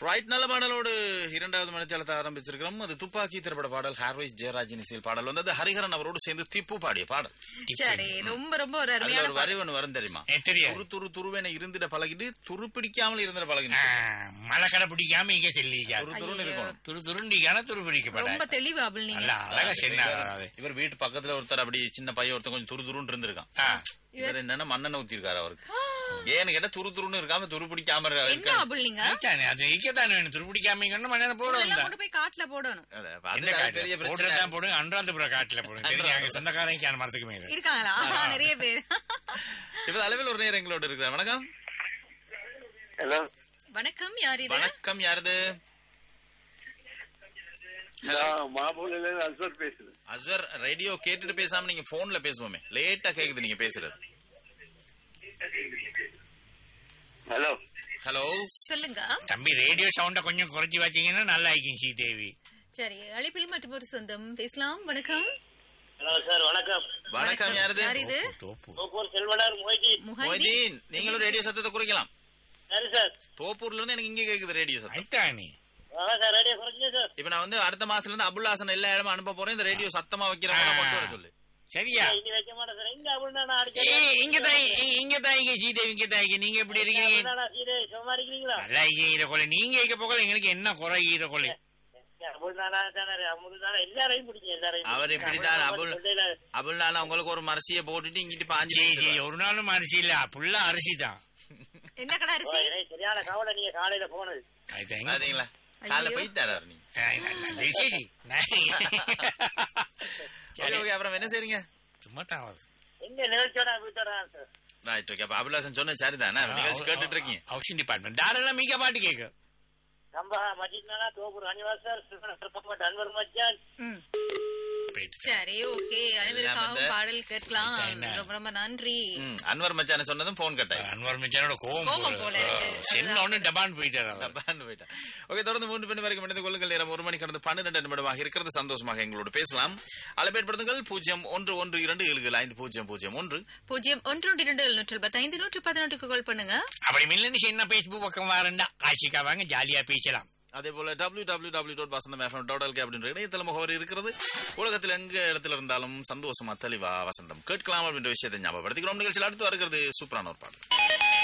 Right நல்ல பாடலோடு இரண்டாவது மணித்தளத்தை ஆரம்பிச்சிருக்கிறோம் அது துப்பாக்கி திரைப்பட பாடல் ஹார்வைஸ் ஜெயராஜின் இசையில் பாடல் வந்தது ஹரிஹரன் அவரோடு சேர்ந்து திப்பு பாடிய பாடல் சரி ரொம்ப ரொம்ப ஒரு அதுல அருமையான ஒரு வரி ஒண்ணு வரும் தெரியுமா எனக்கு தெரியாது. துரு துரு துருவென இருந்திட பழகிட்டு துரு பிடிக்காமல் இருந்திட பழகிட்டு மழை கடை பிடிக்காம இங்க செல்லிக்கா துரு துருன்னு இருக்கணும் துரு துருண்டிக்கான துரு பிடிக்கப்பட ரொம்ப தெளிவு அபுல் நீங்க நல்லா அழகா சென்னா இவர் வீட்டு பக்கத்துல ஒருத்தர் அப்படி சின்ன பையன் ஒருத்தர் கொஞ்சம் துரு துருன்னு இருந்திருக்கான் இவர் என்னன்னா மண்ணெண்ணெய் ஊத்திருக்காரு அவருக்கு ஏன்னு கேட்டா துரு துருன்னு இருக்காம துரு பிடிக்காம என்ன இருக்காரு அபுல் நீங்க தானே அது இக்கத்தானே வேணும் துரு பிடிக்காம இங்க மண்ணெண்ணெய் போட எல்லாம் வந்தா கொண்டு போய் காட்டுல போடணும் அது எந்த அது பெரிய காட்டுல பிரச்சனை போடுறதான் போடுங்க அன்றாந்தபுரம் காட்டுல போடுங்க தெரியும் அங்க சொந்தக்காரங்க கேன மரத்துக்கு மேல இருக்காங்களா நிறைய பேர் இப்ப அளவில் ஒரு நேரம் எங்களோட இருக்கிறார் வணக்கம் ஹலோ வணக்கம் யார் இது வணக்கம் யாரது நான் மாமூலில இருந்து அஸ்வர் பேசுறேன் அஸ்வர் ரேடியோ கேட்டுட்டு பேசாம நீங்க போன்ல பேசுவோமே லேட்டா கேக்குது நீங்க பேசுறது ஹலோ ஹலோ சொல்லுங்க தம்பி ரேடியோ சவுண்ட கொஞ்சம் குறைச்சி வச்சீங்கன்னா நல்லா ஆயிக்கும் ஸ்ரீதேவி சரி அழைப்பில் மற்றும் ஒரு சொந்தம் பேசலாம் வணக்கம் ஹலோ சார் வணக்கம் வணக்கம் யாரது யார் இது தோப்பு தோப்பூர் செல்வனார் மொய்டி முஹைதீன் மொய்தீன் நீங்களும் ரேடியோ சத்தத்தை குறைக்கலாம் சரி சார் தோப்பூர்ல இருந்து எனக்கு இங்க கேக்குது ரேடியோ சத்தம் ஐத்தானி அதான் சார் ரேடியோ குறைச்சிங்க சார் இப்ப நான் வந்து அடுத்த மாசத்துல இருந்து அபுல் ஹாசன் எல்லா இடமும் அனுப்ப போறேன் இந்த ரேடியோ சத்தமா வைக்கிறேன் கொண்டு வர சொல்லு சரியா இனி வைக்க மாட்டேன் சார் இங்க அப்படின்னா நான் ஏய், இங்க தான் அடிச்சேன் இங்க தான் இங்க ஸ்ரீதேவி இங்க தான் இங்க நீங்க எப்படி இருக்கீங்க சீரே சும்மா இருக்கீங்களா நல்லா இங்க ஈரக்கொலை நீங்க இங்க போகல எங்களுக்கு என்ன குறை ஈரக்கொலை அப்படின்னா தானே அவங்களுக்கு தானே எல்லாரையும் பிடிக்கும் எல்லாரையும் அவர் இப்படிதான் அபுல் அபுல் நான் உங்களுக்கு ஒரு மரசிய போட்டுட்டு இங்கிட்டு பாஞ்சு சரி சரி போயிடுவார். ஒரு நாளும் அரிசி இல்ல புல்லா அரிசி தான் என்ன கடை அரிசி சரியான கவலை நீங்க காலையில போனது அதுதான் எங்க- பாத்தீங்களா காலைல ஐயோ. போயிட்டாரு நீ ஆ, நல்ல சரி ஓகே ஓகே அப்புறம் என்ன செய்றீங்க சும்மா தான் வருது. எங்க நிகழ்ச்சியோட வீட்டோட சார் ரைட் ஓகே அப்ப அபுல் ஹாசன் சொன்ன சரிதானே நிகழ்ச்சி கேட்டுட்டு இருக்கீங்க ஹவுசிங் டிபார்ட்மெண்ட் தாராளம் மீக்க பாட்டு கேட்க நம்ம மஜித்னானா தோப்பூர் அனிவாஸ் சார் சிறுவன அன்வர் மச்சான் ம். போயிட்டு சரி ஓகே எல்லாம் வந்து- அனைவருக்காகவும் பாடல் கேட்கலாம் என்ன? ரொம்ப ரொம்ப நன்றி ம், அன்வர் மச்சான சொன்னதும் போன் கட்டாய் அன்வர் மிச்சனோட கோவம் கோவம் போல இருக்கு. சென்ன ஒண்ணு டபான் போயிட்டாரு அவர். தப்பான்னு போயிட்டேன் ஓகே தொடர்ந்து மூன்று மணி வரைக்கும் இணைந்து கொள்ளுங்கள் நேரம் ஒரு மணி கடந்து பன்னிரண்டு நிமிடமாக இருக்கிறது சந்தோஷமாக எங்களோடு பேசலாம் அலைபேற்படுத்துங்கள் பூஜ்ஜியம் ஒன்று ஒன்று இரண்டு ஏழு ஐந்து பூஜ்ஜியம் பூஜ்ஜியம் ஒன்று பூஜ்ஜியம் ஒன்று ஒன்று இரண்டு எழுநூற்று பத்தைந்து நூற்று பதினொன்றுக்கு கால் பண்ணுங்க அப்படி மில்லன்னு சின்ன பேஸ்புக் பக்கம் வரண்டா ஆட்சிக்கா வாங்க ஜாலியா பேசலாம் அதே போல W W W dot Vasantham FM dot LK அப்படின்ற இணையதள முகவரி இருக்கிறது உலகத்தில் எங்க இடத்துல இருந்தாலும் சந்தோஷமா தெளிவா வசந்தம் கேட்கலாம் அப்படின்ற விஷயத்தை ஞாபகப்படுத்திக்கிறோம் நிகழ்ச்சியில் அடுத்து வருகிறது சூப்பரான ஒரு பாடல்